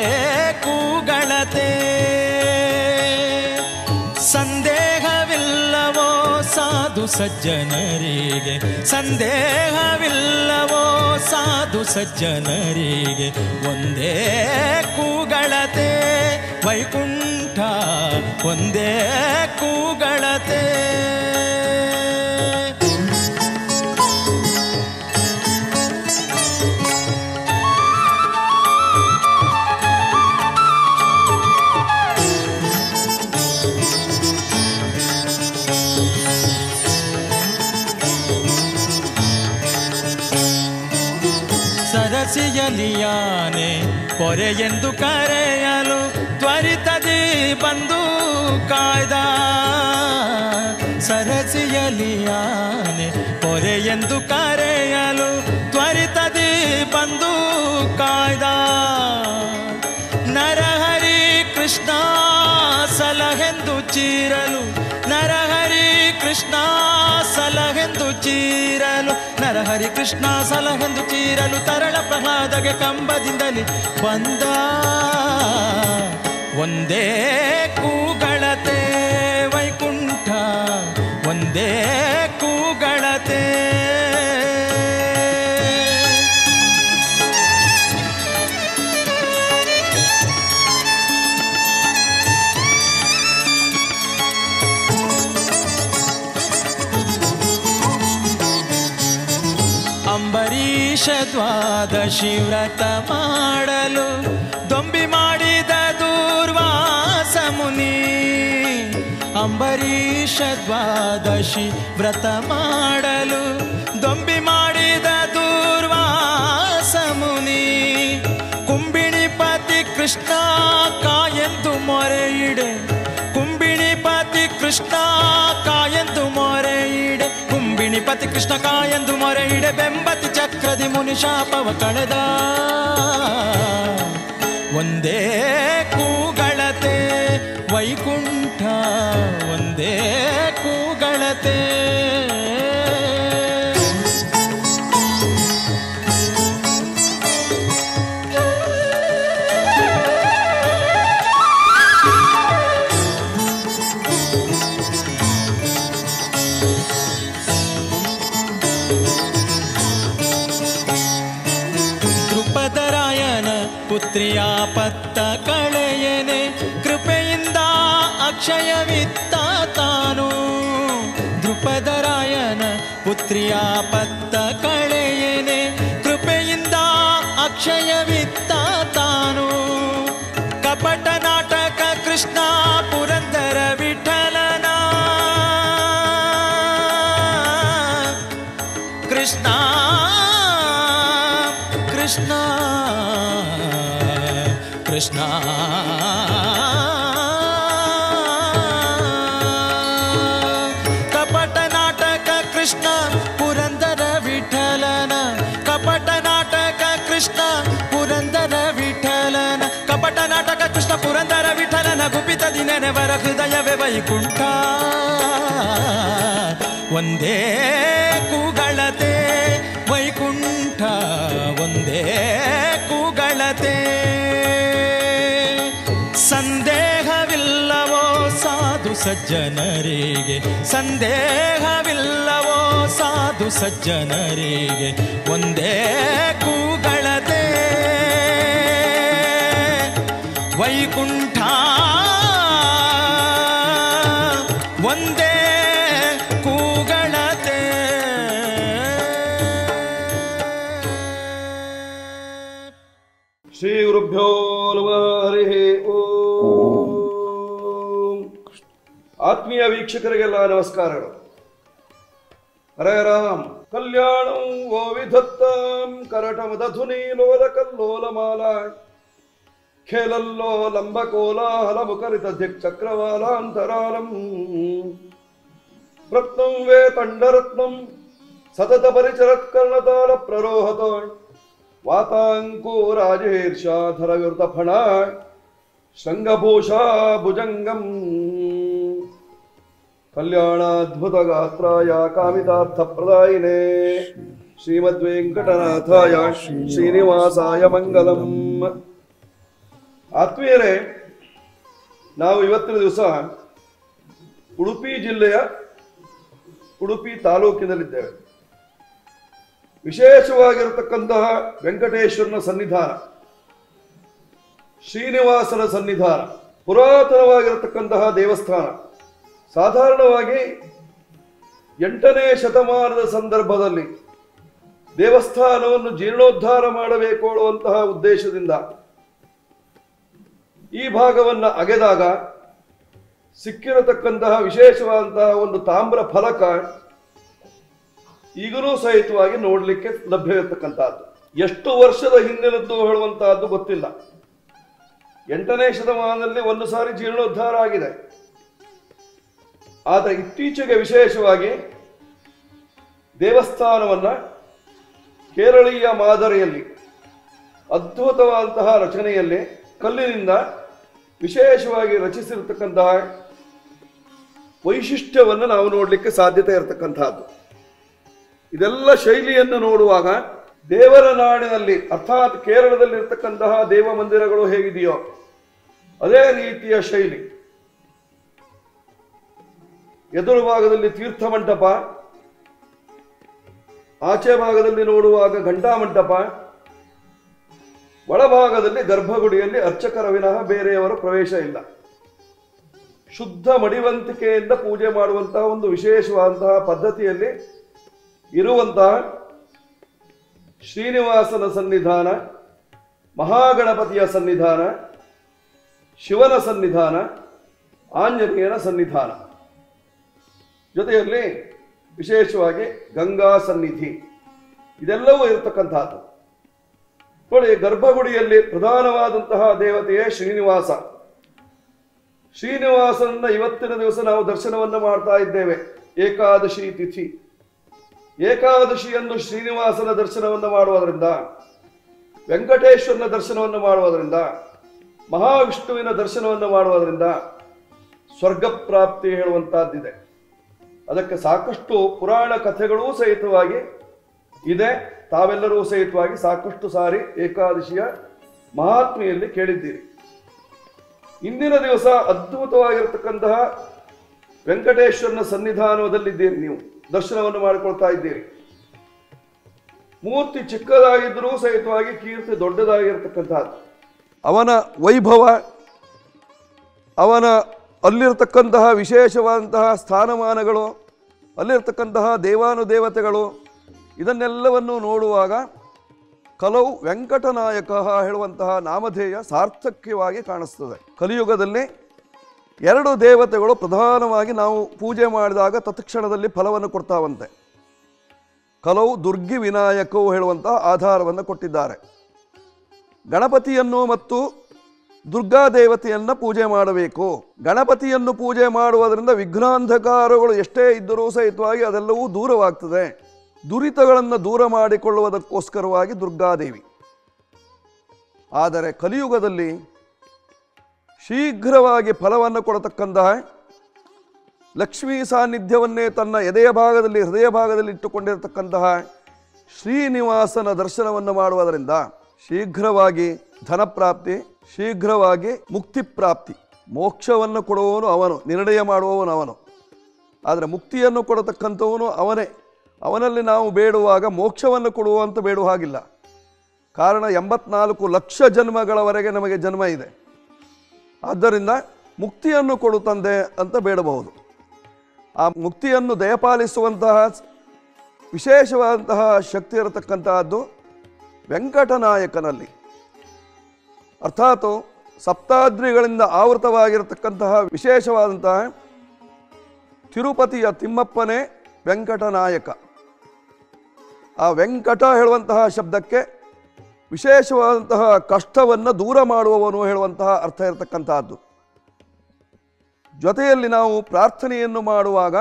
ಕೂಗಳತೆ ಸಂದೇಹವಿಲ್ಲವೋ ಸಾಧು ಸಜ್ಜನರಿಗೆ ಸಂದೇಹವಿಲ್ಲವೋ ಸಾಧು ಸಜ್ಜನರಿಗೆ ಒಂದೇ ಕೂಗಳತೆ ವೈಕುಂಠ ಒಂದೇ ಕೂಗಳತೆ ಸರಸಿಯಲಿಯಾನೆ ಪೊರೆಯೆಂದು ಕರೆಯಲು ತ್ವರಿತದಿ ಬಂದು ಕಾಯ್ದ ಸರಸಿಯಲಿಯಾನೆ ಪೊರೆಯೆಂದು ಕರೆಯಲು ತ್ವರಿತದಿ ಬಂದು ಕಾಯ್ದ ನರಹರಿ ಕೃಷ್ಣ ಸಲಹೆಂದು ಚೀರಲು ನರಹರಿ ಕೃಷ್ಣ ಸಲಹೆಂದು ಚೀರಲು ನರಹರಿ ಕೃಷ್ಣ ಸಲಹೆಂದು ಚೀರಲು ತರಳ ಪ್ರಹ್ಲಾದಗೆ ಕಂಬದಿಂದಲಿ ಬಂದ ಒಂದೇ ಕೂಗಳತೆ ವೈಕುಂಠ ಒಂದೇ ಕೂಗಳತೆ ಅಂಬರೀಷ ದ್ವಾದಶಿ ವ್ರತ ಮಾಡಲು ದೊಂಬಿ ಮಾಡಿದ ದೂರ್ವಾಸ ಮುನಿ ಅಂಬರೀಷ ದ್ವಾದಶಿ ವ್ರತ ಮಾಡಲು ದೊಂಬಿ ಮಾಡಿದ ದೂರ್ವಾಸ ಮುನಿ ಕುಂಬಿಣಿಪತಿ ಕೃಷ್ಣ ಕಾಯೆಂದು ಮೊರೆಯಿಡೆ ಕುಂಬಿಣಿಪತಿ ಕೃಷ್ಣ ಕಾಯೆಂದು ಮೊರೆಯಿಡೆ ಕುಂಬಿಣಿಪತಿ ಕೃಷ್ಣ ಕಾಯೆಂದು ಮೊರೆಯಿಡೆ ಬೆಂಬತಿ ಚಕ್ರದಿ ಮುನಿ ಶಾಪವ ಕಳೆದ ಒಂದೇ ಕೂಗಳತೆ ವೈಕುಂಠ ಒಂದೇ ಕೂಗಳತೆ ದೃಪದರಾಯನ ಪುತ್ರಿಯ ಪತ್ತ ಕಳೆಯನೆ ಕೃಪೆಯಿಂದ ಅಕ್ಷಯವಿತ್ತ ತಾನು ದೃಪದರಾಯನ ಪುತ್ರಿಯ ಪತ್ತ ಕಳೆಯನೆ ಕೃಪೆಯಿಂದ ಅಕ್ಷಯವಿತ್ತ ತಾನು ಕಪಟ ನಾಟಕ ಕೃಷ್ಣ ಪುರಂದರ ವಿಠಲನ ಕೃಷ್ಣ ಕೃಷ್ಣ ಕೃಷ್ಣ ಕಪಟ ನಾಟಕ ಕೃಷ್ಣ ಪುರಂದರ ವಿಠಲನ ಕಪಟ ನಾಟಕ ಕೃಷ್ಣ ಪುರಂದರ ವಿಠಲನ ಕಪಟ ನಾಟಕ ಕೃಷ್ಣ ಪುರಂದರ ವಿಠಲನ ಗುಪಿತ ದಿನನೆವರ ಹೃದಯವೇ ವೈಕುಂಠ ಒಂದೇ ಕೂಗಳತೆ ವೈಕುಂಠ ಒಂದೇ ಕೂಗಳತೆ ಸಂದೇಹವಿಲ್ಲವೋ ಸಾಧು ಸಜ್ಜನರಿಗೆ ಸಂದೇಹವಿಲ್ಲವೋ ಸಾಧು ಸಜ್ಜನರಿಗೆ ಒಂದೇ ಕೂಗಳತೆ ವೈಕುಂಠ ಒಂದೇ ಕೂಗಳತೆ ಶ್ರೀ ಗುರುಭ್ಯೋ ನಮಃ ಹರಿ ಓಂ ಆತ್ಮೀಯ ವೀಕ್ಷಕರಿಗೆಲ್ಲ ನಮಸ್ಕಾರಗಳು ಹರೇ ರಾಮ್ ಕಲ್ಯಾಣಂ ಓ ವಿಧತ್ತಾಂ ಕರಟಮದಧುನಿ ಲೋಲ ಕಲ್ಲೋಲ ಮಾಲ ಖೇಲಲ್ಲೋ ಲಂಬ ಕೋಲಾಹಲ ಮುಖರಿತ ದಿಕ್ ಚಕ್ರವಾಲಾಂತರಾಲಂ ರತ್ನಂ ವೇ ತಂಡರತ್ನಂ ಸತತ ಪರಿಚರತ್ಕರ್ಣತಾಲ ಪ್ರರೋಹತ ವಾತಾಂಕೂರಾಜೇರ್ಷಾಧರ ವಿವೃತಫಣ ಶೃಂಗಭೂಷಾ ಭುಜಂಗಂ ಕಲ್ಯಾಣಾದ್ಭುತ ಗಾತ್ರಾಯ ಕಾಮಿತಾರ್ಥ ಪ್ರದಾಯಿನೇ ಶ್ರೀಮದ್ವೆಂಕಟನಾಥಾಯ ಶ್ರೀನಿವಾಸಾಯ ಮಂಗಲಂ ಆತ್ಮೀಯರೇ ನಾವು ಇವತ್ತಿನ ದಿವಸ ಉಡುಪಿ ಜಿಲ್ಲೆಯ ಉಡುಪಿ ತಾಲೂಕಿನಲ್ಲಿದ್ದೇವೆ ವಿಶೇಷವಾಗಿರತಕ್ಕಂತಹ ವೆಂಕಟೇಶ್ವರನ ಸನ್ನಿಧಾನ ಶ್ರೀನಿವಾಸನ ಸನ್ನಿಧಾನ ಪುರಾತನವಾಗಿರತಕ್ಕಂತಹ ದೇವಸ್ಥಾನ ಸಾಧಾರಣವಾಗಿ ಎಂಟನೇ ಶತಮಾನದ ಸಂದರ್ಭದಲ್ಲಿ ದೇವಸ್ಥಾನವನ್ನು ಜೀರ್ಣೋದ್ಧಾರ ಮಾಡಬೇಕು ಅನ್ನುವಂತಹ ಉದ್ದೇಶದಿಂದ ಈ ಭಾಗವನ್ನು ಅಗೆದಾಗ ಸಿಕ್ಕಿರತಕ್ಕಂತಹ ವಿಶೇಷವಾದಂತಹ ಒಂದು ತಾಮ್ರ ಫಲಕ ಈಗಲೂ ಸಹಿತವಾಗಿ ನೋಡಲಿಕ್ಕೆ ಲಭ್ಯವಿರತಕ್ಕಂತಹದ್ದು ಎಷ್ಟು ವರ್ಷದ ಹಿಂದಿನದ್ದು ಹೇಳುವಂತಹದ್ದು ಗೊತ್ತಿಲ್ಲ ಎಂಟನೇ ಶತಮಾನದಲ್ಲಿ ಒಂದು ಸಾರಿ ಜೀರ್ಣೋದ್ಧಾರ ಆಗಿದೆ ಆದರೆ ಇತ್ತೀಚೆಗೆ ವಿಶೇಷವಾಗಿ ದೇವಸ್ಥಾನವನ್ನ ಕೇರಳೀಯ ಮಾದರಿಯಲ್ಲಿ ಅದ್ಭುತವಾದಂತಹ ರಚನೆಯಲ್ಲಿ ಕಲ್ಲಿನಿಂದ ವಿಶೇಷವಾಗಿ ರಚಿಸಿರತಕ್ಕಂತಹ ವೈಶಿಷ್ಟ್ಯವನ್ನು ನಾವು ನೋಡಲಿಕ್ಕೆ ಸಾಧ್ಯತೆ ಇರತಕ್ಕಂತಹದ್ದು ಇದೆಲ್ಲ ಶೈಲಿಯನ್ನು ನೋಡುವಾಗ ದೇವರ ನಾಡಿನಲ್ಲಿ ಅರ್ಥಾತ್ ಕೇರಳದಲ್ಲಿ ಇರತಕ್ಕಂತಹ ದೇವ ಮಂದಿರಗಳು ಹೇಗಿದೆಯೋ ಅದೇ ರೀತಿಯ ಶೈಲಿ ಎದುರು ಭಾಗದಲ್ಲಿ ತೀರ್ಥ ಮಂಟಪ ಆಚೆ ಭಾಗದಲ್ಲಿ ನೋಡುವಾಗ ಘಂಟಾ ಮಂಟಪ ಒಳಭಾಗದಲ್ಲಿ ಗರ್ಭಗುಡಿಯಲ್ಲಿ ಅರ್ಚಕರ ವಿನಃ ಬೇರೆಯವರ ಪ್ರವೇಶ ಇಲ್ಲ ಶುದ್ಧ ಮಡಿವಂತಿಕೆಯಿಂದ ಪೂಜೆ ಮಾಡುವಂತಹ ಒಂದು ವಿಶೇಷವಾದಂತಹ ಪದ್ಧತಿಯಲ್ಲಿ ಇರುವಂತಹ ಶ್ರೀನಿವಾಸನ ಸನ್ನಿಧಾನ ಮಹಾಗಣಪತಿಯ ಸನ್ನಿಧಾನ ಶಿವನ ಸನ್ನಿಧಾನ ಆಂಜನೇಯನ ಸನ್ನಿಧಾನ ಜೊತೆಯಲ್ಲಿ ವಿಶೇಷವಾಗಿ ಗಂಗಾ ಸನ್ನಿಧಿ ಇದೆಲ್ಲವೂ ಇರತಕ್ಕಂತಹದ್ದು ನೋಡಿ ಗರ್ಭಗುಡಿಯಲ್ಲಿ ಪ್ರಧಾನವಾದಂತಹ ದೇವತೆಯೇ ಶ್ರೀನಿವಾಸ ಶ್ರೀನಿವಾಸನನ್ನ ಇವತ್ತಿನ ದಿವಸ ನಾವು ದರ್ಶನವನ್ನು ಮಾಡ್ತಾ ಇದ್ದೇವೆ ಏಕಾದಶಿ ತಿಥಿ ಏಕಾದಶಿಯಂದು ಶ್ರೀನಿವಾಸನ ದರ್ಶನವನ್ನು ಮಾಡುವುದರಿಂದ ವೆಂಕಟೇಶ್ವರನ ದರ್ಶನವನ್ನು ಮಾಡುವುದರಿಂದ ಮಹಾವಿಷ್ಣುವಿನ ದರ್ಶನವನ್ನು ಮಾಡುವುದರಿಂದ ಸ್ವರ್ಗ ಪ್ರಾಪ್ತಿ ಹೇಳುವಂತಹದ್ದಿದೆ ಅದಕ್ಕೆ ಸಾಕಷ್ಟು ಪುರಾಣ ಕಥೆಗಳೂ ಸಹಿತವಾಗಿ ಇದೆ ತಾವೆಲ್ಲರೂ ಸಹಿತವಾಗಿ ಸಾಕಷ್ಟು ಸಾರಿ ಏಕಾದಶಿಯ ಮಹಾತ್ಮೆಯಲ್ಲಿ ಕೇಳಿದ್ದೀರಿ ಇಂದಿನ ದಿವಸ ಅದ್ಭುತವಾಗಿರತಕ್ಕಂತಹ ವೆಂಕಟೇಶ್ವರನ ಸನ್ನಿಧಾನದಲ್ಲಿದ್ದೀರಿ ನೀವು ದರ್ಶನವನ್ನು ಮಾಡಿಕೊಳ್ತಾ ಇದ್ದೀರಿ ಮೂರ್ತಿ ಚಿಕ್ಕದಾಗಿದ್ದರೂ ಸಹಿತವಾಗಿ ಕೀರ್ತಿ ದೊಡ್ಡದಾಗಿರ್ತಕ್ಕಂತಹದ್ದು ಅವನ ವೈಭವ ಅವನ ಅಲ್ಲಿರ್ತಕ್ಕಂತಹ ವಿಶೇಷವಾದಂತಹ ಸ್ಥಾನಮಾನಗಳು ಅಲ್ಲಿರ್ತಕ್ಕಂತಹ ದೇವಾನುದೇವತೆಗಳು ಇದನ್ನೆಲ್ಲವನ್ನು ನೋಡುವಾಗ ಕಲವು ವೆಂಕಟನಾಯಕ ಹೇಳುವಂತಹ ನಾಮಧೇಯ ಸಾರ್ಥಕ್ಯವಾಗಿ ಕಾಣಿಸ್ತದೆ ಕಲಿಯುಗದಲ್ಲಿ ಎರಡು ದೇವತೆಗಳು ಪ್ರಧಾನವಾಗಿ ನಾವು ಪೂಜೆ ಮಾಡಿದಾಗ ತತ್ಕ್ಷಣದಲ್ಲಿ ಫಲವನ್ನು ಕೊಡ್ತಾವಂತೆ ಕಲವು ದುರ್ಗಿ ವಿನಾಯಕವು ಹೇಳುವಂತಹ ಆಧಾರವನ್ನು ಕೊಟ್ಟಿದ್ದಾರೆ ಗಣಪತಿಯನ್ನು ಮತ್ತು ದುರ್ಗಾ ದೇವತೆಯನ್ನು ಪೂಜೆ ಮಾಡಬೇಕು ಗಣಪತಿಯನ್ನು ಪೂಜೆ ಮಾಡುವುದರಿಂದ ವಿಘ್ನಾಂಧಕಾರಗಳು ಎಷ್ಟೇ ಇದ್ದರೂ ಸಹಿತವಾಗಿ ಅದೆಲ್ಲವೂ ದೂರವಾಗ್ತದೆ ದುರಿತಗಳನ್ನು ದೂರ ಮಾಡಿಕೊಳ್ಳುವುದಕ್ಕೋಸ್ಕರವಾಗಿ ದುರ್ಗಾದೇವಿ ಆದರೆ ಕಲಿಯುಗದಲ್ಲಿ ಶೀಘ್ರವಾಗಿ ಫಲವನ್ನು ಕೊಡತಕ್ಕಂತಹ ಲಕ್ಷ್ಮೀ ಸಾನ್ನಿಧ್ಯವನ್ನೇ ತನ್ನ ಎದೆಯ ಭಾಗದಲ್ಲಿ ಹೃದಯ ಭಾಗದಲ್ಲಿ ಇಟ್ಟುಕೊಂಡಿರತಕ್ಕಂತಹ ಶ್ರೀನಿವಾಸನ ದರ್ಶನವನ್ನು ಮಾಡುವುದರಿಂದ ಶೀಘ್ರವಾಗಿ ಧನಪ್ರಾಪ್ತಿ ಶೀಘ್ರವಾಗಿ ಮುಕ್ತಿ ಪ್ರಾಪ್ತಿ ಮೋಕ್ಷವನ್ನು ಕೊಡುವವನು ಅವನು ನಿರ್ಣಯ ಮಾಡುವವನು ಅವನು ಆದರೆ ಮುಕ್ತಿಯನ್ನು ಕೊಡತಕ್ಕಂಥವನು ಅವನೇ ಅವನಲ್ಲಿ ನಾವು ಬೇಡುವಾಗ ಮೋಕ್ಷವನ್ನು ಕೊಡುವಂತ ಬೇಡುವ ಹಾಗಿಲ್ಲ ಕಾರಣ ಎಂಬತ್ನಾಲ್ಕು ಲಕ್ಷ ಜನ್ಮಗಳವರೆಗೆ ನಮಗೆ ಜನ್ಮ ಇದೆ ಆದ್ದರಿಂದ ಮುಕ್ತಿಯನ್ನು ಕೊಡು ತಂದೆ ಅಂತ ಬೇಡಬಹುದು ಆ ಮುಕ್ತಿಯನ್ನು ದಯಪಾಲಿಸುವಂತಹ ವಿಶೇಷವಾದಂತಹ ಶಕ್ತಿ ಇರತಕ್ಕಂತಹದ್ದು ವೆಂಕಟನಾಯಕನಲ್ಲಿ ಅರ್ಥಾತ್ ಸಪ್ತಾದ್ರಿಗಳಿಂದ ಆವೃತವಾಗಿರತಕ್ಕಂತಹ ವಿಶೇಷವಾದಂತಹ ತಿರುಪತಿಯ ತಿಮ್ಮಪ್ಪನೇ ವೆಂಕಟನಾಯಕ ಆ ವೆಂಕಟ ಹೇಳುವಂತಹ ಶಬ್ದಕ್ಕೆ ವಿಶೇಷವಾದಂತಹ ಕಷ್ಟವನ್ನು ದೂರ ಮಾಡುವವನು ಹೇಳುವಂತಹ ಅರ್ಥ ಇರತಕ್ಕಂತಹದ್ದು ಜೊತೆಯಲ್ಲಿ ನಾವು ಪ್ರಾರ್ಥನೆಯನ್ನು ಮಾಡುವಾಗ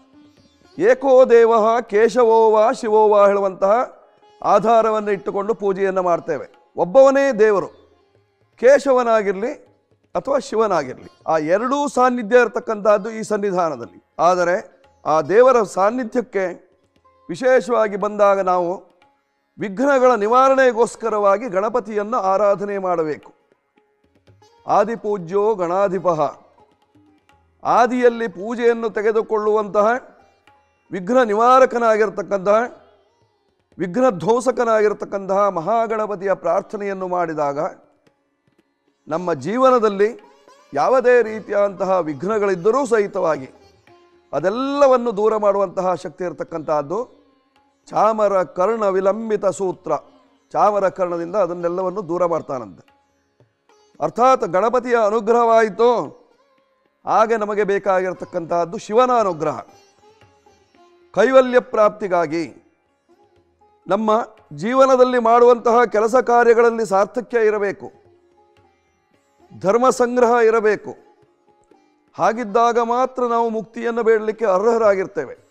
ಏಕೋ ದೇವ ಕೇಶವೋವ ಶಿವೋವ ಹೇಳುವಂತಹ ಆಧಾರವನ್ನು ಇಟ್ಟುಕೊಂಡು ಪೂಜೆಯನ್ನು ಮಾಡ್ತೇವೆ ಒಬ್ಬವನೇ ದೇವರು ಕೇಶವನಾಗಿರಲಿ ಅಥವಾ ಶಿವನಾಗಿರಲಿ ಆ ಎರಡೂ ಸಾನ್ನಿಧ್ಯ ಇರತಕ್ಕಂತಹದ್ದು ಈ ಸನ್ನಿಧಾನದಲ್ಲಿ ಆದರೆ ಆ ದೇವರ ಸಾನ್ನಿಧ್ಯಕ್ಕೆ ವಿಶೇಷವಾಗಿ ಬಂದಾಗ ನಾವು ವಿಘ್ನಗಳ ನಿವಾರಣೆಗೋಸ್ಕರವಾಗಿ ಗಣಪತಿಯನ್ನು ಆರಾಧನೆ ಮಾಡಬೇಕು ಆದಿಪೂಜ್ಯೋ ಗಣಾಧಿಪ ಆದಿಯಲ್ಲಿ ಪೂಜೆಯನ್ನು ತೆಗೆದುಕೊಳ್ಳುವಂತಹ ವಿಘ್ನ ನಿವಾರಕನಾಗಿರ್ತಕ್ಕಂತಹ ವಿಘ್ನ ಧ್ವಂಸಕನಾಗಿರ್ತಕ್ಕಂತಹ ಮಹಾಗಣಪತಿಯ ಪ್ರಾರ್ಥನೆಯನ್ನು ಮಾಡಿದಾಗ ನಮ್ಮ ಜೀವನದಲ್ಲಿ ಯಾವುದೇ ರೀತಿಯಾದಂತಹ ವಿಘ್ನಗಳಿದ್ದರೂ ಸಹಿತವಾಗಿ ಅದೆಲ್ಲವನ್ನು ದೂರ ಮಾಡುವಂತಹ ಶಕ್ತಿ ಇರತಕ್ಕಂತಹದ್ದು ಚಾಮರ ಕರ್ಣ ವಿಲಂಬಿತ ಸೂತ್ರ ಚಾಮರ ಕರ್ಣದಿಂದ ಅದನ್ನೆಲ್ಲವನ್ನು ದೂರ ಮಾಡ್ತಾನಂತೆ ಅರ್ಥಾತ್ ಗಣಪತಿಯ ಅನುಗ್ರಹವಾಯಿತು ಹಾಗೆ ನಮಗೆ ಬೇಕಾಗಿರತಕ್ಕಂತಹದ್ದು ಶಿವನ ಅನುಗ್ರಹ ಕೈವಲ್ಯ ಪ್ರಾಪ್ತಿಗಾಗಿ ನಮ್ಮ ಜೀವನದಲ್ಲಿ ಮಾಡುವಂತಹ ಕೆಲಸ ಕಾರ್ಯಗಳಲ್ಲಿ ಸಾರ್ಥಕ್ಯ ಇರಬೇಕು ಧರ್ಮ ಸಂಗ್ರಹ ಇರಬೇಕು ಹಾಗಿದ್ದಾಗ ಮಾತ್ರ ನಾವು ಮುಕ್ತಿಯನ್ನು ಬೇಡಲಿಕ್ಕೆ ಅರ್ಹರಾಗಿರ್ತೇವೆ